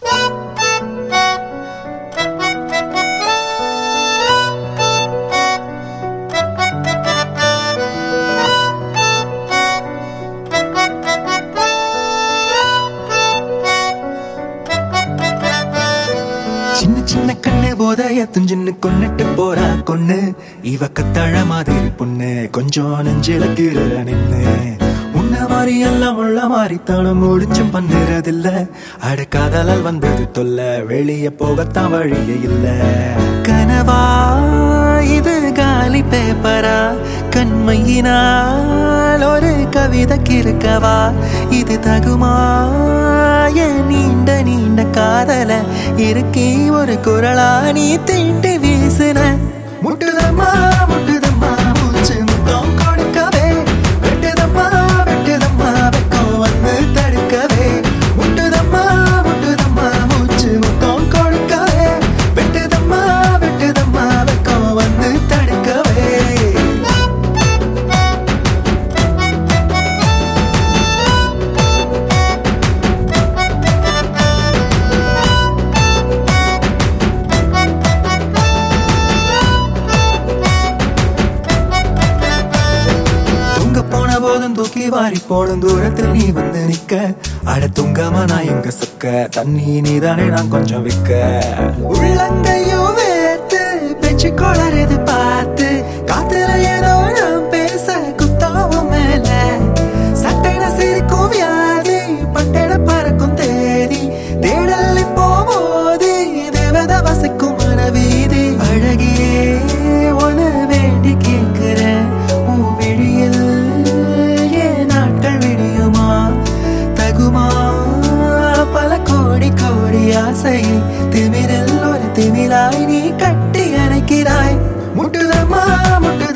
சின்ன சின்ன கண்ணு போதைய துஞ்சின்னு கொன்னுட்டு போறா கொன்னு இவ கத்தாழ மாதிரி பொண்ணு கொஞ்சம் நெஞ்சில கீழ நின்னு உன்ன மாதிரி எல்லாம் உள்ள மாதிரி தானும் முடிச்சும் பண்ணுறதில்ல அட காதலால் வந்தது தொல்ல வெளிய போகத்தான் வழியே இல்ல கனவா இது காலி பேப்பரா கண்மையினால் ஒரு கவிதை கிறுக்கவா இது தகுமா என் நீண்ட நீண்ட காதல இருக்கே ஒரு குரலா நீ தீண்டு வீசுன முட்டுதம்மா முட்டுதம்மா மூச்சு முத்தம் கொடுக்கவே வெட்டுதம்மா வெட்டுதம்மா வெக்கம் வந்து தடுக்கவே முட்டுதம்மா முட்டுதம்மா மூச்சு முத்தம் கொடுக்கவே வெட்டுதம்மா வெட்டுதம்மா வெக்கம் வந்து தடுக்கவே தூங்க போன போதும் தூக்கி வாரி போடும் தூரத்தில் நீ வந்து நிக்க அட தூங்காம நான் எங்க சொக்க தண்ணி நீதானே நான் கொஞ்சம் விக்க உள்ளங்கையும் வேத்து பேச்சு கொளறது பார்த்து காத்துல ஏதோ நான் பேச குத்தாவும் மேல சட்டைன சிரிக்கும் வியாதி பட்டட பறக்கும் தேதி தேடல் போகும்போது தேவத வசிக்கும் மனவீதி அழகியே உன வேண்டி கேட்கிறேன் உன் விழியில் ஏன் நாட்கள் விடியுமா தகுமா பல கோடி கோடி ஆசை திமிரில் ஒரு திமிராய் நீ கட்டி அணைக்கிறாய் முட்டுதம்மா முட்டு